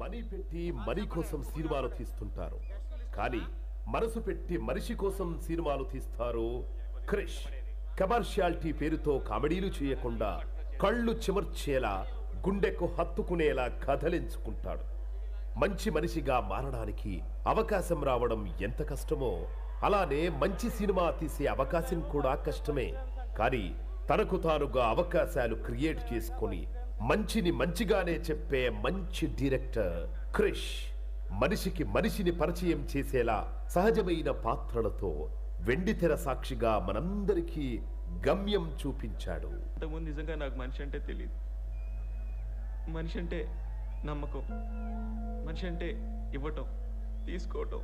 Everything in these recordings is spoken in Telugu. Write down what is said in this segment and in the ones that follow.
మనీ పెట్టి మనీ కోసం సినిమాలు తీస్తుంటారు కానీ మనసు పెట్టి మనిషి కోసం సినిమాలు తీస్తారు క్రిష్ కమర్షియాలిటీ పేరుతో కామెడీలు చేయకుండా కళ్ళు చిమర్చేలా గుండెకు హత్తుకునేలా కథలించుకుంటాడు మంచి మనిషిగా మారడానికి అవకాశం రావడం ఎంత కష్టమో అలానే మంచి సినిమా తీసే అవకాశం కూడా కష్టమే కానీ తనకు తానుగా అవకాశాలు క్రియేట్ చేసుకొని మంచిని మంచిగానే చెప్పే మంచి డైరెక్టర్ క్రిష్ మనిషికి మనిషిని పరిచయం చేసేలా సహజమైన పాత్రలతో వెండితెర సాక్షిగా మనందరికీ గమ్యం చూపించాడు అంతకుముందు నిజంగా నాకు మనిషి అంటే తెలియదు మనిషి అంటే నమ్మకం మనిషి అంటే ఇవ్వటం తీసుకోవటం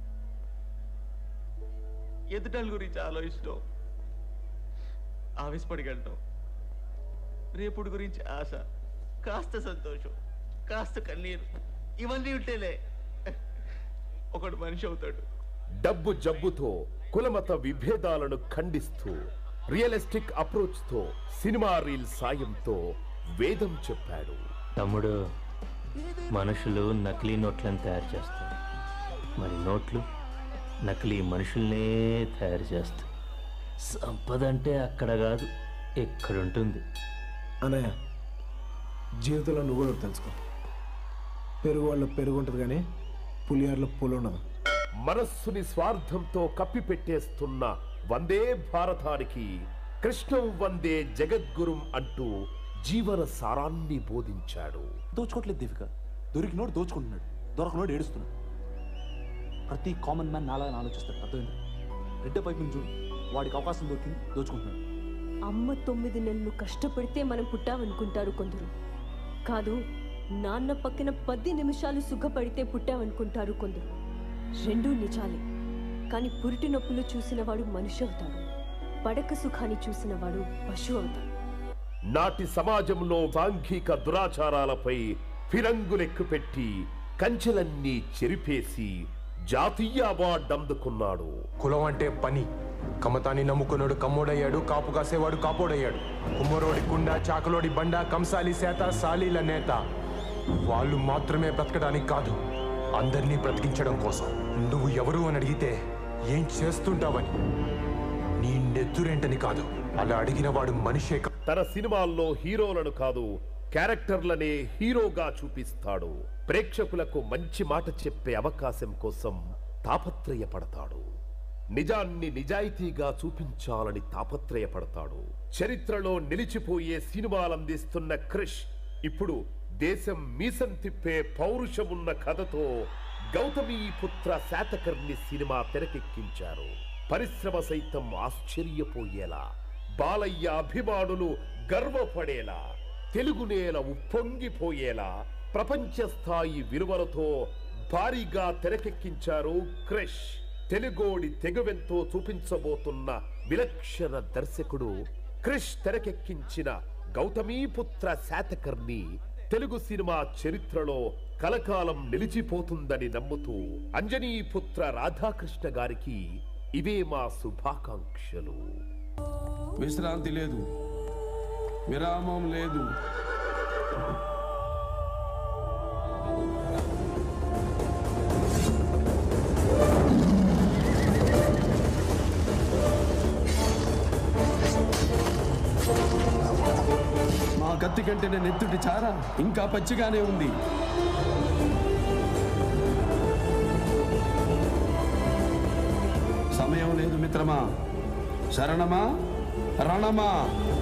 ఎదుటాల గురించి ఆలోచించటం ఆవేశపడిగలటం రేపుడు గురించి ఆశ కాస్త సంతోషం కాస్త కన్నీరు ఇవన్నీ ఉంటేలే ఒకడు మనిషి అవుతాడు డబ్బు జబ్బుతో కులమత విభేదాలను ఖండిస్తూ రియలిస్టిక్ అప్రోచ్ తో సినిమా రీల్ సాయంతో వేదం చెప్పాడు తమ్ముడు మనుషులు నకిలీ నోట్లను తయారు చేస్తారు మరి నోట్లు నకిలీ మనుషుల్నే తయారు చేస్తాయి సంపద అంటే అక్కడ కాదు ఎక్కడుంటుంది అన్నయ్య జీవితంలో నువ్వు కూడా ఒకటి తెలుసుకో పెరుగు వాళ్ళ పెరుగు ఉంటుంది కానీ పులిహార్లో పులి ఉండదు మనస్సుని స్వార్థంతో కప్పిపెట్టేస్తున్న వందే భారతానికి కృష్ణం వందే జగద్గురుం అంటూ జీవన సారాన్ని బోధించాడు దోచుకోవట్లేదు దేవిక దొరికినోడు దోచుకుంటున్నాడు దొరకనోడు ఏడుస్తున్నాడు ప్రతి కామన్ మ్యాన్ నాలా ఆలోచిస్తాడు అర్థమైంది రెడ్డ పైపు చూడు వాడికి అవకాశం దొరికింది దోచుకుంటున్నాడు అమ్మ తొమ్మిది నెలలు కష్టపడితే మనం పుట్టామనుకుంటారు కొందరు కాదు నాన్న పక్కన పది నిమిషాలు సుఖపడితే పుట్టామనుకుంటారు కొందరు రెండూ నిజాలే కానీ పురిటి నొప్పులు చూసినవాడు మనిషి అవుతాడు పడక సుఖాన్ని చూసినవాడు పశువు అవుతాడు నాటి సమాజంలో సాంఘిక దురాచారాలపై ఫిరంగులెక్కుపెట్టి కంచెలన్నీ చెరిపేసి జాతీయ అవార్డు అందుకున్నాడు కులం అంటే పని కమతాన్ని నమ్ముకున్నాడు కమ్మోడయ్యాడు కాపు కాసేవాడు కాపోడయ్యాడు కుమ్మరోడి కుండ చాకలోడి బండ కంసాలి సేత సాలీల నేత వాళ్ళు మాత్రమే బ్రతకడానికి కాదు అందరినీ బ్రతికించడం కోసం నువ్వు ఎవరు అని అడిగితే ఏం చేస్తుంటావని నీ నెత్తురేంటని కాదు అలా అడిగిన వాడు మనిషే కా- తన సినిమాల్లో హీరోలను కాదు క్యారెక్టర్లనే హీరోగా చూపిస్తాడు ప్రేక్షకులకు మంచి మాట చెప్పే అవకాశం కోసం తాపత్రయపడతాడు నిజాన్ని నిజాయితీగా చూపించాలని తాపత్రయపడతాడు చరిత్రలో నిలిచిపోయే సినిమాలందిస్తున్న క్రిష్ ఇప్పుడు దేశం మీసం తిప్పే పౌరుషమున్న కథతో గౌతమి పుత్ర శాతకర్ణి సినిమా తెరకెక్కించారు పరిశ్రమ సైతం ఆశ్చర్యపోయేలా బాలయ్య అభిమానులు గర్వపడేలా తెలుగు నేల ఉప్పొంగిపోయేలా ప్రపంచ స్థాయి విలువలతో భారీగా తెరకెక్కించారు క్రిష్ తెలుగోడి తెగువెంతో చూపించబోతున్న విలక్షణ దర్శకుడు క్రిష్ తెరకెక్కించిన గౌతమీపుత్ర శాతకర్ణి తెలుగు సినిమా చరిత్రలో కలకాలం నిలిచిపోతుందని నమ్ముతూ అంజనీపుత్ర రాధాకృష్ణ గారికి ఇవే మా శుభాకాంక్షలు విశ్రాంతి లేదు విరామం లేదు మా కత్తి కంటే నేను ఎత్తుటి చారా ఇంకా పచ్చిగానే ఉంది సమయం లేదు మిత్రమా శరణమా రణమా